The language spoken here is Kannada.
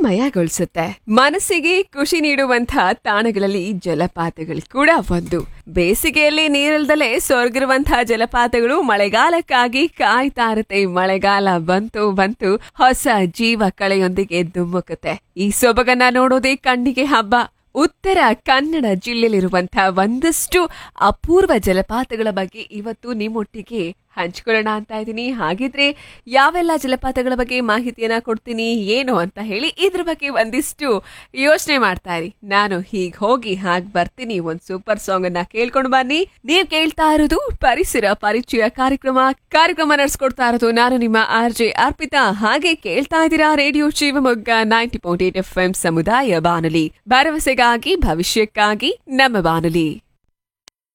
ವಿಸ್ಮಯಗೊಳಿಸುತ್ತೆ ಮನಸ್ಸಿಗೆ ಖುಷಿ ನೀಡುವಂತಹ ತಾಣಗಳಲ್ಲಿ ಜಲಪಾತಗಳು ಕೂಡ ಒಂದು ಬೇಸಿಗೆಯಲ್ಲಿ ನೀರಿಲ್ದಲೇ ಸೊರ್ಗಿರುವಂತಹ ಜಲಪಾತಗಳು ಮಳೆಗಾಲಕ್ಕಾಗಿ ಕಾಯ್ತಾ ಇರುತ್ತೆ ಮಳೆಗಾಲ ಬಂತು ಬಂತು ಹೊಸ ಜೀವ ಕಳೆಯೊಂದಿಗೆ ಧುಮ್ಮುಕುತ್ತೆ ಈ ಸೊಬಗನ್ನ ನೋಡೋದೇ ಕಣ್ಣಿಗೆ ಹಬ್ಬ ಉತ್ತರ ಕನ್ನಡ ಜಿಲ್ಲೆಯಲ್ಲಿರುವಂತಹ ಒಂದಷ್ಟು ಅಪೂರ್ವ ಜಲಪಾತಗಳ ಬಗ್ಗೆ ಇವತ್ತು ನಿಮ್ಮೊಟ್ಟಿಗೆ ಹಂಚ್ಕೊಳ್ಳೋಣ ಅಂತ ಇದ್ದೀನಿ ಹಾಗಿದ್ರೆ ಯಾವೆಲ್ಲ ಜಲಪಾತಗಳ ಬಗ್ಗೆ ಮಾಹಿತಿಯನ್ನ ಕೊಡ್ತೀನಿ ಏನು ಅಂತ ಹೇಳಿ ಇದ್ರ ಬಗ್ಗೆ ಒಂದಿಷ್ಟು ಯೋಚನೆ ಮಾಡ್ತಾ ಇರಿ ನಾನು ಹೀಗ್ ಹೋಗಿ ಹಾಗ್ ಬರ್ತೀನಿ ಒಂದ್ ಸೂಪರ್ ಸಾಂಗ್ ಅನ್ನ ಕೇಳ್ಕೊಂಡು ಬನ್ನಿ ನೀವ್ ಕೇಳ್ತಾ ಇರೋದು ಪರಿಸರ ಪರಿಚಯ ಕಾರ್ಯಕ್ರಮ ಕಾರ್ಯಕ್ರಮ ನಡೆಸ್ಕೊಡ್ತಾ ಇರೋದು ನಾನು ನಿಮ್ಮ ಆರ್ ಜೆ ಅರ್ಪಿತಾ ಹಾಗೆ ಕೇಳ್ತಾ ಇದ್ದೀರಾ radio Shivamogga ninety point eight F M ಸಮುದಾಯ ಬಾನುಲಿ ಭರವಸೆಗಾಗಿ ಭವಿಷ್ಯಕ್ಕಾಗಿ ನಮ್ಮ ಬಾನುಲಿ